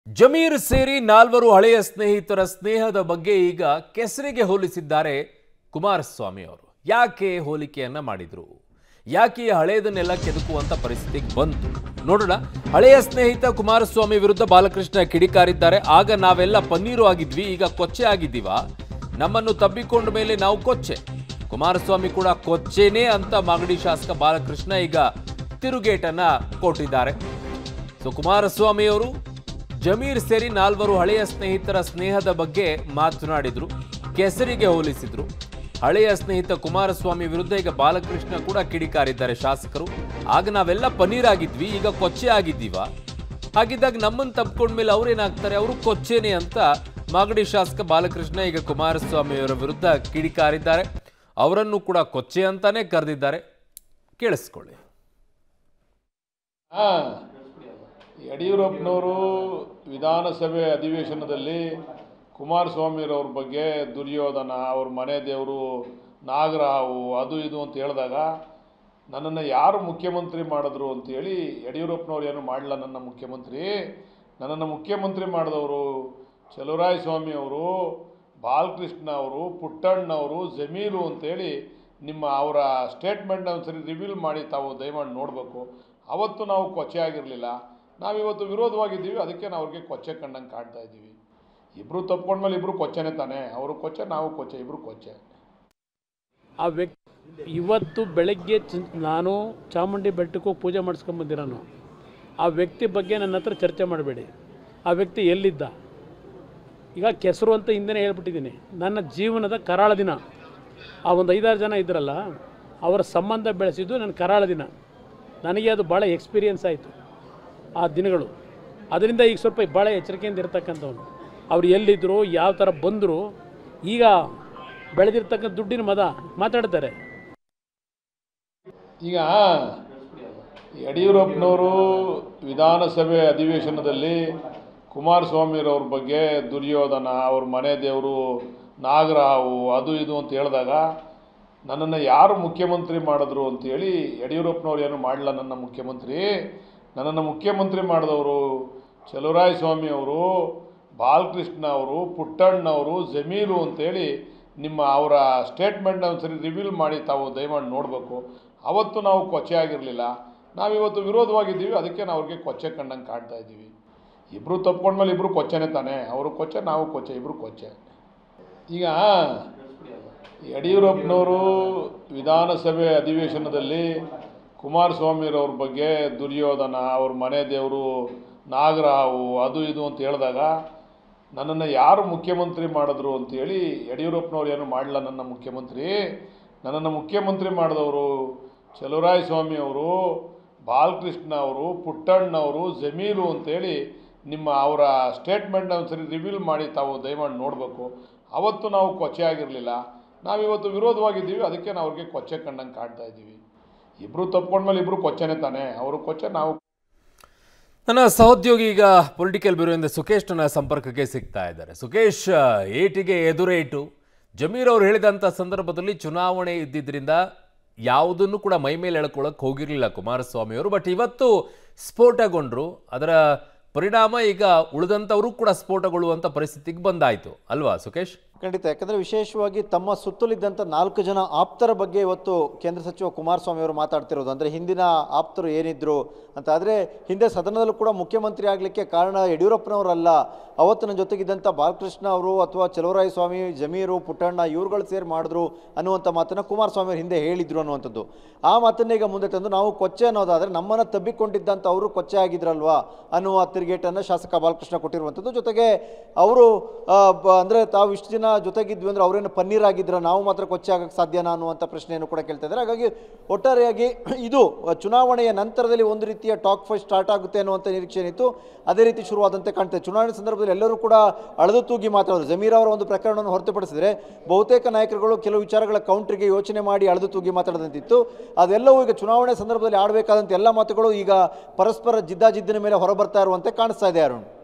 ಜಮೀರ್ ಸೇರಿ ನಾಲ್ವರು ಹಳೆಯ ಸ್ನೇಹಿತರ ಸ್ನೇಹದ ಬಗ್ಗೆ ಈಗ ಕೆಸರಿಗೆ ಹೋಲಿಸಿದ್ದಾರೆ ಕುಮಾರಸ್ವಾಮಿ ಅವರು ಯಾಕೆ ಹೋಲಿಕೆಯನ್ನ ಮಾಡಿದ್ರು ಯಾಕೆ ಈ ಹಳೆಯದನ್ನೆಲ್ಲ ಕೆದಕುವಂತ ಪರಿಸ್ಥಿತಿಗೆ ಬಂತು ನೋಡೋಣ ಹಳೆಯ ಸ್ನೇಹಿತ ಕುಮಾರಸ್ವಾಮಿ ವಿರುದ್ಧ ಬಾಲಕೃಷ್ಣ ಕಿಡಿಕಾರಿದ್ದಾರೆ ಆಗ ನಾವೆಲ್ಲ ಪನ್ನೀರು ಆಗಿದ್ವಿ ಈಗ ಕೊಚ್ಚೆ ಆಗಿದ್ದೀವಾ ನಮ್ಮನ್ನು ತಬ್ಬಿಕೊಂಡ ಮೇಲೆ ನಾವು ಕೊಚ್ಚೆ ಕುಮಾರಸ್ವಾಮಿ ಕೂಡ ಕೊಚ್ಚೆನೇ ಅಂತ ಮಾಗಡಿ ಶಾಸಕ ಬಾಲಕೃಷ್ಣ ಈಗ ತಿರುಗೇಟನ್ನ ಕೊಟ್ಟಿದ್ದಾರೆ ಸೊ ಕುಮಾರಸ್ವಾಮಿ ಅವರು ಜಮೀರ್ ಸೇರಿ ನಾಲ್ವರು ಹಳೆಯ ಸ್ನೇಹಿತರ ಸ್ನೇಹದ ಬಗ್ಗೆ ಮಾತನಾಡಿದ್ರು ಕೆಸರಿಗೆ ಹೋಲಿಸಿದ್ರು ಹಳೆಯ ಸ್ನೇಹಿತ ಕುಮಾರಸ್ವಾಮಿ ವಿರುದ್ಧ ಈಗ ಬಾಲಕೃಷ್ಣ ಕೂಡ ಕಿಡಿಕಾರಿದ್ದಾರೆ ಶಾಸಕರು ಆಗ ನಾವೆಲ್ಲ ಪನ್ನೀರ್ ಆಗಿದ್ವಿ ಈಗ ಕೊಚ್ಚೆ ಆಗಿದ್ದೀವಾ ಹಾಗಿದ್ದಾಗ ನಮ್ಮನ್ನು ತಪ್ಕೊಂಡ್ಮೇಲೆ ಅವ್ರೇನಾಗ್ತಾರೆ ಅವರು ಕೊಚ್ಚೆನೆ ಅಂತ ಮಾಗಡಿ ಶಾಸಕ ಬಾಲಕೃಷ್ಣ ಈಗ ಕುಮಾರಸ್ವಾಮಿ ಅವರ ವಿರುದ್ಧ ಕಿಡಿಕಾರಿದ್ದಾರೆ ಅವರನ್ನು ಕೂಡ ಕೊಚ್ಚೆ ಅಂತಾನೆ ಕರೆದಿದ್ದಾರೆ ಕೇಳಿಸ್ಕೊಳ್ಳಿ ಹಾ ಯಡಿಯೂರಪ್ಪನವರು ವಿಧಾನಸಭೆ ಅಧಿವೇಶನದಲ್ಲಿ ಕುಮಾರಸ್ವಾಮಿರವ್ರ ಬಗ್ಗೆ ದುರ್ಯೋಧನ ಅವ್ರ ಮನೆ ದೇವರು ನಾಗರಾವು ಅದು ಇದು ಅಂತ ಹೇಳಿದಾಗ ನನ್ನನ್ನು ಯಾರು ಮುಖ್ಯಮಂತ್ರಿ ಮಾಡಿದ್ರು ಅಂತೇಳಿ ಯಡಿಯೂರಪ್ಪನವ್ರು ಏನು ಮಾಡಲ್ಲ ನನ್ನ ಮುಖ್ಯಮಂತ್ರಿ ನನ್ನನ್ನು ಮುಖ್ಯಮಂತ್ರಿ ಮಾಡಿದವರು ಚಲುವರಾಯ ಸ್ವಾಮಿ ಅವರು ಬಾಲಕೃಷ್ಣ ಅವರು ಪುಟ್ಟಣ್ಣವರು ಜಮೀರು ಅಂತೇಳಿ ನಿಮ್ಮ ಅವರ ಸ್ಟೇಟ್ಮೆಂಟ್ ಒಂದ್ಸರಿ ರಿವೀಲ್ ಮಾಡಿ ತಾವು ದಯಮಾಡಿ ನೋಡಬೇಕು ಅವತ್ತು ನಾವು ಕೊಚ್ಚೆ ಆಗಿರಲಿಲ್ಲ ನಾವಿವತ್ತು ವಿರೋಧವಾಗಿದ್ದೀವಿ ಅದಕ್ಕೆ ನಾವು ಅವ್ರಿಗೆ ಕೊಚ್ಚೆ ಕಂಡಂಗೆ ಕಾಡ್ತಾ ಇದ್ದೀವಿ ಇಬ್ಬರು ತಪ್ಕೊಂಡ್ಮೇಲೆ ಇಬ್ಬರು ಕೊಚ್ಚೆನೇ ತಾನೇ ಅವರು ಕೊಚ್ಚೆ ನಾವು ಕೊಚ್ಚೆ ಇಬ್ಬರು ಕೊಚ್ಚೆ ಆ ವ್ಯಕ್ತಿ ಇವತ್ತು ಬೆಳಗ್ಗೆ ಚ- ನಾನು ಚಾಮುಂಡಿ ಬೆಟ್ಟಕ್ಕೆ ಹೋಗಿ ಪೂಜೆ ಮಾಡಿಸ್ಕೊಂಬಂದಿರೋನು ಆ ವ್ಯಕ್ತಿ ಬಗ್ಗೆ ನನ್ನ ಹತ್ರ ಚರ್ಚೆ ಮಾಡಬೇಡಿ ಆ ವ್ಯಕ್ತಿ ಎಲ್ಲಿದ್ದ ಈಗ ಕೆಸರು ಅಂತ ಹಿಂದೆ ಹೇಳ್ಬಿಟ್ಟಿದ್ದೀನಿ ನನ್ನ ಜೀವನದ ಕರಾಳ ದಿನ ಆ ಒಂದು ಐದಾರು ಜನ ಇದ್ರಲ್ಲ ಅವರ ಸಂಬಂಧ ಬೆಳೆಸಿದ್ದು ನನ್ನ ಕರಾಳ ದಿನ ನನಗೆ ಅದು ಭಾಳ ಎಕ್ಸ್ಪೀರಿಯನ್ಸ್ ಆಯಿತು ಆ ದಿನಗಳು ಅದರಿಂದ ಈಗ ಸ್ವಲ್ಪ ಭಾಳ ಎಚ್ಚರಿಕೆಯಿಂದ ಇರ್ತಕ್ಕಂಥವ್ನು ಅವ್ರು ಎಲ್ಲಿದ್ದರು ಯಾವ ಥರ ಬಂದರು ಈಗ ಬೆಳೆದಿರ್ತಕ್ಕಂಥ ದುಡ್ಡಿನ ಮದ ಮಾತಾಡ್ತಾರೆ ಈಗ ಯಡಿಯೂರಪ್ಪನವರು ವಿಧಾನಸಭೆ ಅಧಿವೇಶನದಲ್ಲಿ ಕುಮಾರಸ್ವಾಮಿರವ್ರ ಬಗ್ಗೆ ದುರ್ಯೋಧನ ಅವ್ರ ಮನೆ ದೇವರು ನಾಗರಾವು ಅದು ಇದು ಅಂತ ಹೇಳಿದಾಗ ನನ್ನನ್ನು ಯಾರು ಮುಖ್ಯಮಂತ್ರಿ ಮಾಡಿದ್ರು ಅಂತೇಳಿ ಯಡಿಯೂರಪ್ಪನವ್ರು ಏನು ಮಾಡಲ್ಲ ನನ್ನ ಮುಖ್ಯಮಂತ್ರಿ ನನ್ನನ್ನು ಮುಖ್ಯಮಂತ್ರಿ ಮಾಡಿದವರು ಚಲುವರಾಯ ಸ್ವಾಮಿ ಅವರು ಬಾಲಕೃಷ್ಣ ಅವರು ಪುಟ್ಟಣ್ಣವರು ಜಮೀರು ಅಂತೇಳಿ ನಿಮ್ಮ ಅವರ ಸ್ಟೇಟ್ಮೆಂಟ್ ಒಂದ್ಸರಿ ರಿವೀಲ್ ಮಾಡಿ ತಾವು ದಯಮಾಡಿ ನೋಡಬೇಕು ಅವತ್ತು ನಾವು ಕೊಚ್ಚೆ ಆಗಿರಲಿಲ್ಲ ನಾವಿವತ್ತು ವಿರೋಧವಾಗಿದ್ದೀವಿ ಅದಕ್ಕೆ ನಾವು ಅವ್ರಿಗೆ ಕೊಚ್ಚೆ ಕಂಡಂಗೆ ಕಾಡ್ತಾ ಇದ್ದೀವಿ ಇಬ್ಬರು ತಪ್ಕೊಂಡ್ಮೇಲೆ ಇಬ್ಬರು ಕೊಚ್ಚೆನೇ ತಾನೇ ಅವರು ಕೊಚ್ಚೆ ನಾವು ಕೊಚ್ಚೆ ಇಬ್ಬರು ಕೊಚ್ಚೆ ಈಗ ಯಡಿಯೂರಪ್ಪನವರು ವಿಧಾನಸಭೆ ಅಧಿವೇಶನದಲ್ಲಿ ಕುಮಾರಸ್ವಾಮಿರವ್ರ ಬಗ್ಗೆ ದುರ್ಯೋಧನ ಅವ್ರ ಮನೆ ದೇವರು ನಾಗರಾವು ಅದು ಇದು ಅಂತ ಹೇಳಿದಾಗ ನನ್ನನ್ನು ಯಾರು ಮುಖ್ಯಮಂತ್ರಿ ಮಾಡಿದ್ರು ಅಂತೇಳಿ ಯಡಿಯೂರಪ್ಪನವ್ರು ಏನು ಮಾಡಲ್ಲ ನನ್ನ ಮುಖ್ಯಮಂತ್ರಿ ನನ್ನನ್ನು ಮುಖ್ಯಮಂತ್ರಿ ಮಾಡಿದವರು ಚಲುವರಾಯ ಸ್ವಾಮಿ ಅವರು ಬಾಲಕೃಷ್ಣ ಅವರು ಪುಟ್ಟಣ್ಣವರು ಜಮೀರು ಅಂತೇಳಿ ನಿಮ್ಮ ಅವರ ಸ್ಟೇಟ್ಮೆಂಟ್ ಒಂದ್ಸರಿ ರಿವೀಲ್ ಮಾಡಿ ತಾವು ದಯಮಾಡಿ ನೋಡಬೇಕು ಅವತ್ತು ನಾವು ಕೊಚ್ಚೆ ಆಗಿರಲಿಲ್ಲ ನಾವಿವತ್ತು ವಿರೋಧವಾಗಿದ್ದೀವಿ ಅದಕ್ಕೆ ನಾವು ಅವ್ರಿಗೆ ಕೊಚ್ಚೆ ಕಂಡಂಗೆ ಕಾಡ್ತಾ ಇದ್ದೀವಿ ಇಬ್ಬರು ತಪ್ಕೊಂಡ್ಮೇಲೆ ಇಬ್ಬರು ಕೊಚ್ಚೆನೇ ತಾನೇ ಅವರು ಕೊಚ್ಚೆ ನಾವು ನನ್ನ ಸಹೋದ್ಯೋಗಿ ಈಗ ಪೊಲಿಟಿಕಲ್ ಬ್ಯೂರೋಯಿಂದ ಸುಖೇಶ್ ನನ್ನ ಸಂಪರ್ಕಕ್ಕೆ ಸಿಗ್ತಾ ಇದ್ದಾರೆ ಸುಖೇಶ್ ಏಟಿಗೆ ಎದುರೇಟು ಜಮೀರ್ ಅವರು ಹೇಳಿದಂಥ ಸಂದರ್ಭದಲ್ಲಿ ಚುನಾವಣೆ ಇದ್ದಿದ್ದರಿಂದ ಯಾವುದನ್ನು ಕೂಡ ಮೈ ಮೇಲೆ ಎಳ್ಕೊಳ್ಳೋಕೆ ಹೋಗಿರಲಿಲ್ಲ ಕುಮಾರಸ್ವಾಮಿ ಅವರು ಬಟ್ ಇವತ್ತು ಸ್ಫೋಟಗೊಂಡ್ರು ಅದರ ಪರಿಣಾಮ ಈಗ ಉಳಿದಂಥವರು ಕೂಡ ಸ್ಫೋಟಗೊಳ್ಳುವಂಥ ಪರಿಸ್ಥಿತಿಗೆ ಬಂದಾಯಿತು ಅಲ್ವಾ ಸುಖೇಶ್ ಖಂಡಿತ ಯಾಕಂದರೆ ವಿಶೇಷವಾಗಿ ತಮ್ಮ ಸುತ್ತಲಿದ್ದಂಥ ನಾಲ್ಕು ಜನ ಆಪ್ತರ ಬಗ್ಗೆ ಇವತ್ತು ಕೇಂದ್ರ ಸಚಿವ ಕುಮಾರಸ್ವಾಮಿ ಅವರು ಮಾತಾಡ್ತಿರೋದು ಅಂದರೆ ಹಿಂದಿನ ಆಪ್ತರು ಏನಿದ್ರು ಅಂತ ಆದರೆ ಹಿಂದೆ ಸದನದಲ್ಲೂ ಕೂಡ ಮುಖ್ಯಮಂತ್ರಿ ಆಗಲಿಕ್ಕೆ ಕಾರಣ ಯಡಿಯೂರಪ್ಪನವರಲ್ಲ ಅವತ್ತು ನನ್ನ ಜೊತೆಗಿದ್ದಂಥ ಬಾಲಕೃಷ್ಣ ಅವರು ಅಥವಾ ಚಲುವರಾಯ ಸ್ವಾಮಿ ಜಮೀರು ಪುಟ್ಟಣ್ಣ ಇವ್ರುಗಳು ಸೇರಿ ಮಾಡಿದ್ರು ಅನ್ನುವಂಥ ಮಾತನ್ನು ಕುಮಾರಸ್ವಾಮಿ ಅವರು ಹಿಂದೆ ಹೇಳಿದ್ರು ಅನ್ನುವಂಥದ್ದು ಆ ಮಾತನ್ನ ಈಗ ಮುಂದೆ ತಂದು ನಾವು ಕೊಚ್ಚೆ ಅನ್ನೋದಾದರೆ ನಮ್ಮನ್ನು ತಬ್ಬಿಕೊಂಡಿದ್ದಂಥ ಅವರು ಕೊಚ್ಚೆ ಆಗಿದ್ರಲ್ವಾ ಅನ್ನುವ ತಿರುಗೇಟನ್ನು ಶಾಸಕ ಬಾಲಕೃಷ್ಣ ಕೊಟ್ಟಿರುವಂಥದ್ದು ಜೊತೆಗೆ ಅವರು ಅಂದರೆ ತಾವು ಇಷ್ಟು ದಿನ ಜೊತೆಗಿದ್ವಿ ಅಂದರೆ ಅವರೇನು ಪನ್ನೀರ್ ಆಗಿದ್ರ ನಾವು ಮಾತ್ರ ಕೊಚ್ಚೆ ಆಗಕ್ಕೆ ಸಾಧ್ಯನಾ ಅನ್ನುವಂಥ ಪ್ರಶ್ನೆಯನ್ನು ಕೂಡ ಕೇಳ್ತಾ ಇದ್ದಾರೆ ಹಾಗಾಗಿ ಒಟ್ಟಾರೆಯಾಗಿ ಇದು ಚುನಾವಣೆಯ ನಂತರದಲ್ಲಿ ಒಂದು ರೀತಿಯ ಟಾಕ್ ಫೈಟ್ ಸ್ಟಾರ್ಟ್ ಆಗುತ್ತೆ ಅನ್ನುವಂಥ ನಿರೀಕ್ಷೆ ಏನಿತ್ತು ಅದೇ ರೀತಿ ಶುರುವಾದಂತೆ ಕಾಣ್ತದೆ ಚುನಾವಣೆ ಸಂದರ್ಭದಲ್ಲಿ ಎಲ್ಲರೂ ಕೂಡ ಅಳೆದು ತೂಗಿ ಮಾತಾಡೋದು ಜಮೀರ್ ಅವರ ಒಂದು ಪ್ರಕರಣವನ್ನು ಹೊರತುಪಡಿಸಿದರೆ ಬಹುತೇಕ ನಾಯಕರುಗಳು ಕೆಲವು ವಿಚಾರಗಳ ಕೌಂಟ್ರಿಗೆ ಯೋಚನೆ ಮಾಡಿ ಅಳೆದು ತೂಗಿ ಮಾತಾಡೋದಂತಿತ್ತು ಅದೆಲ್ಲವೂ ಈಗ ಚುನಾವಣೆ ಸಂದರ್ಭದಲ್ಲಿ ಆಡಬೇಕಾದಂಥ ಎಲ್ಲ ಮಾತುಗಳು ಈಗ ಪರಸ್ಪರ ಜಿದ್ದಾಜಿದ್ದಿನ ಮೇಲೆ ಹೊರಬರ್ತಾ ಇರುವಂತೆ ಕಾಣಿಸ್ತಾ ಇದೆ ಅರುಣ್